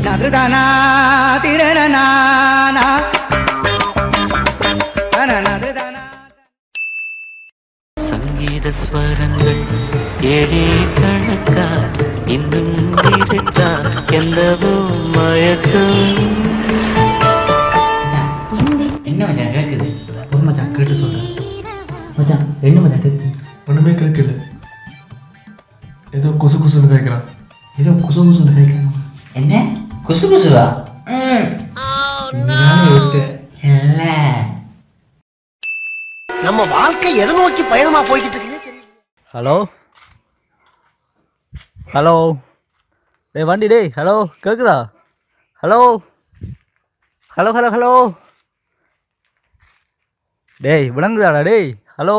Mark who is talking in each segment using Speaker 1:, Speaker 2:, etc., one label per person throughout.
Speaker 1: நதுதானா திரணனா நதுதானா
Speaker 2: சங்கீத ஸ்வரங்கள் ஏழே கணக்கா இன்னும் இருக்கா எந்தவோ மயக்கம்
Speaker 3: என்ன மச்சான் கேட்குது ஒரு மச்சான் கேட்டு சொல்கிறேன் மச்சான் என்ன மச்சான் கேட்குது
Speaker 4: ஒன்றுமே கேட்கல ஏதோ குசு குசுன்னு கேட்குறான்
Speaker 3: ஏதோ குசு குசுன்னு கேட்குறாங்க என்ன குசு குசுவா இல்ல
Speaker 5: நம்ம வாழ்க்கை எதை நோக்கி பயணமா போய்கிட்டு இருக்குன்னே தெரியல
Speaker 6: ஹலோ ஹலோ டேய் வண்டி டேய் ஹலோ கேட்குதா ஹலோ ஹலோ ஹலோ ஹலோ டேய் விளங்குதாடா டேய் ஹலோ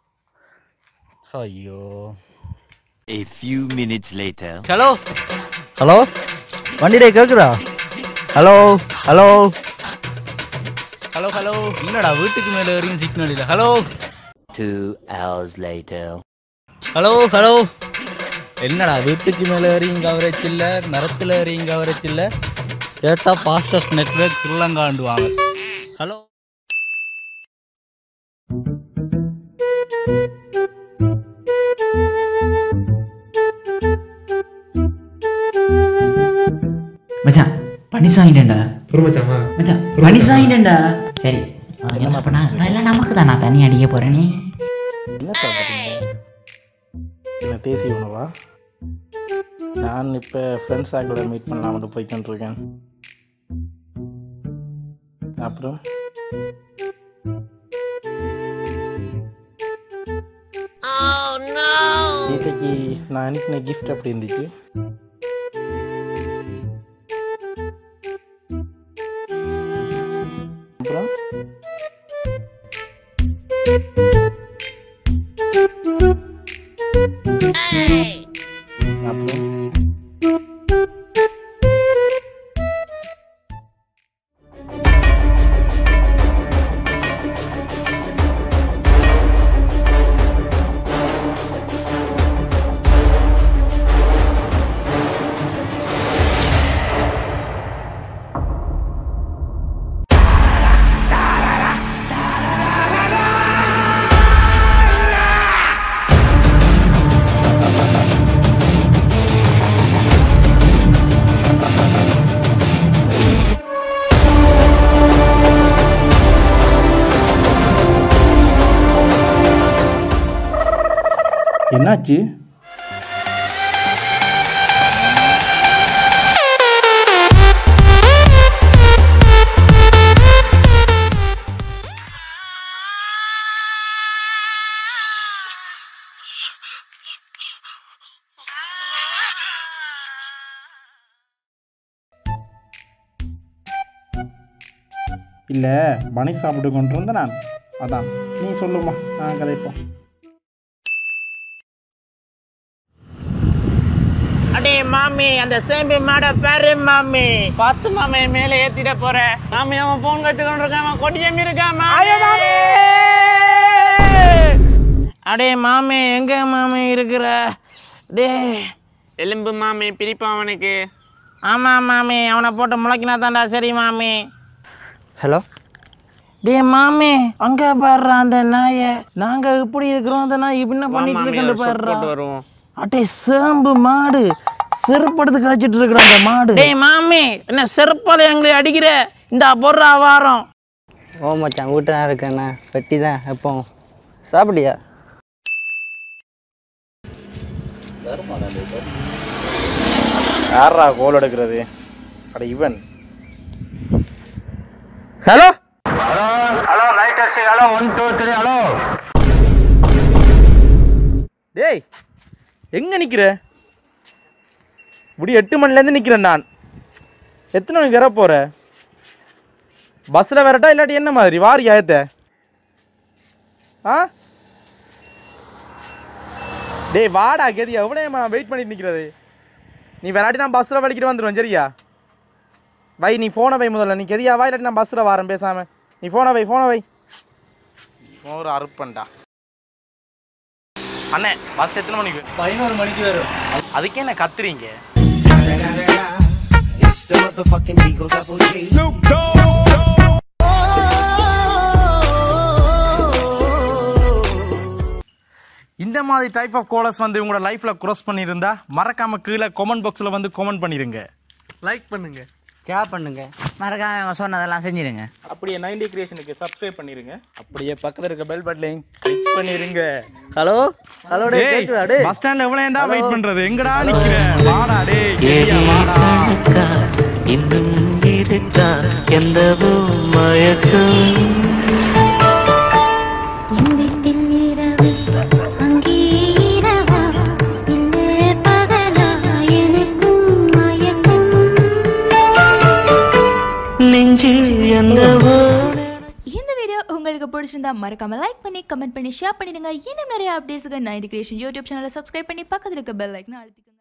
Speaker 6: ஐயோ
Speaker 7: A few minutes later.
Speaker 6: Hello hello வண்டி டேய் கேட்குதா ஹலோ ஹலோ ஹலோ ஹலோ என்னடா வீட்டுக்கு மேலே வரையும் சிக்னல் இல்லை hello
Speaker 7: Two hours later.
Speaker 6: Hello hello என்னடா வீட்டுக்கு மேலே வரையும் கவரேஜ் இல்லை மரத்தில் வரையும் கவரேஜ் இல்லை கேட்டால் ஃபாஸ்டஸ்ட் நெட்ஒர்க் ஸ்ரீலங்காண்டுவாங்க ஹலோ
Speaker 3: மச்சான் பனிஸ் வாங்கிட்டேன்டா
Speaker 4: ஒரு மச்சாமா
Speaker 3: மச்சான் பனிஸ் வாங்கிட்டேன்டா சரி அப்போ நான் நான் எல்லாம் நமக்கு தான் நான் தண்ணி அடிக்க போகிறேனே
Speaker 8: என்ன சாப்பிட்றீங்க என்ன தேசி உணவா நான் இப்போ ஃப்ரெண்ட்ஸ் ஆக்களோட மீட் பண்ணலாம்னு போய்க்கிட்டு இருக்கேன் அப்புறம் கீதைக்கு நான் அனுப்பின கிஃப்ட் அப்படி இருந்துச்சு அப்புறம் அப்புறம் என்னாச்சு இல்லை பனி சாப்பிட்டு கொண்டு வந்தேன் நான் அதான் நீ சொல்லுமா நான் கதைப்போம்
Speaker 9: அடே மாமி அந்த சேம்பி மாட பாரு மாமி பத்து மாமே மேல ஏத்திட போறேன் மாமி அவன் போன் கட்டு கொண்டு இருக்கான் அவன் கொடி ஜம்மி இருக்கான் மாமி அடே மாமி எங்க மாமி இருக்கிற டே எலும்பு மாமி பிரிப்பான் அவனுக்கு ஆமா மாமி அவனை போட்டு முளைக்கினா தான்டா சரி மாமி
Speaker 6: ஹலோ
Speaker 9: டே மாமி அங்க பாடுறா அந்த நாய நாங்க இப்படி இருக்கிறோம் அந்த நாய் இப்படி என்ன பண்ணிட்டு இருக்கேன் பாடுறா அட்டே சேம்பு மாடு செருப்படுத்து காய்ச்சிட்டு இருக்கிற அந்த மாடு டேய் மாமி என்ன செருப்பால எங்களை அடிக்கிற இந்த பொருளா வாரம்
Speaker 6: ஓ மச்சான் வீட்டு தான் இருக்கேண்ணா வெட்டி தான் எப்போ சாப்பிட்டியா
Speaker 8: யாரா கோல் எடுக்கிறது அட இவன்
Speaker 6: hello
Speaker 9: hello right test hello one two three hello
Speaker 6: டேய் எங்கே நிற்கிற இப்படி எட்டு மணிலேருந்து நிற்கிறேன் நான் எத்தனை மணிக்கு வர போகிற பஸ்ஸில் வரட்டா இல்லாட்டி என்ன மாதிரி வாரி ஏத்த ஆ டேய் வாடா கெதி எவ்வளோ நான் வெயிட் பண்ணிட்டு நிற்கிறது நீ விளாட்டி நான் பஸ்ஸில் வலிக்கிட்டு வந்துடுவேன் சரியா வை நீ ஃபோனை வை முதல்ல நீ கெதியா வா இல்லாட்டி நான் பஸ்ஸில் வரேன் பேசாமல் நீ ஃபோனை வை ஃபோனை வை ஒரு அறுப்பண்டா அண்ணே பஸ் எத்தனை மணிக்கு பதினோரு மணிக்கு வரும் அதுக்கே என்ன கத்துறீங்க இந்த மாதிரி டைப் ஆஃப் கோலர்ஸ் வந்து உங்களோட லைஃப்பில் க்ராஸ் பண்ணியிருந்தா மறக்காமல் கீழே கமெண்ட் பாக்ஸில் வந்து கமெண்ட் பண்ணிடுங்க லைக் பண்ணுங்க
Speaker 3: ஷேர் பண்ணுங்க மறக்காம அவங்க சொன்னதெல்லாம் செஞ்சிருங்க
Speaker 6: அப்படியே நைன்டி கிரியேஷனுக்கு சப்ஸ்கிரைப் பண்ணிருங்க அப்படியே பக்கத்துல இருக்க பெல் பட்டனையும் கிளிக் பண்ணிருங்க
Speaker 3: ஹலோ ஹலோ
Speaker 6: பஸ் ஸ்டாண்ட்ல எவ்வளவு ஏன்டா வெயிட் பண்றது எங்கடா நிக்கிற வாடா டேய்
Speaker 2: ஏழே
Speaker 6: கெதியா வாடா
Speaker 2: கணக்கா இன்னும் இருக்கா எந்தவோ மயக்கம்
Speaker 10: எங்கிட்டில் இரவு அங்கே இரவா இல்லை பகலா எனக்கும் மயக்கம்
Speaker 2: நெஞ்சில் என்னவோ
Speaker 11: இந்த வீடியோ உங்களுக்கு பிடிச்சிருந்தா மறக்காம லைக் பண்ணி கமெண்ட் பண்ணி ஷேர் பண்ணிடுங்க இன்னும் நிறைய அப்டேட்ஸுக்கு நைன்டி கிரியேஷன் யூடியூப் சேனலை சப்ஸ்கிரைப் பண்ணி பக்கத்தில் இருக்க பெல் ஐக்கனை அழுத்திக்கோங்க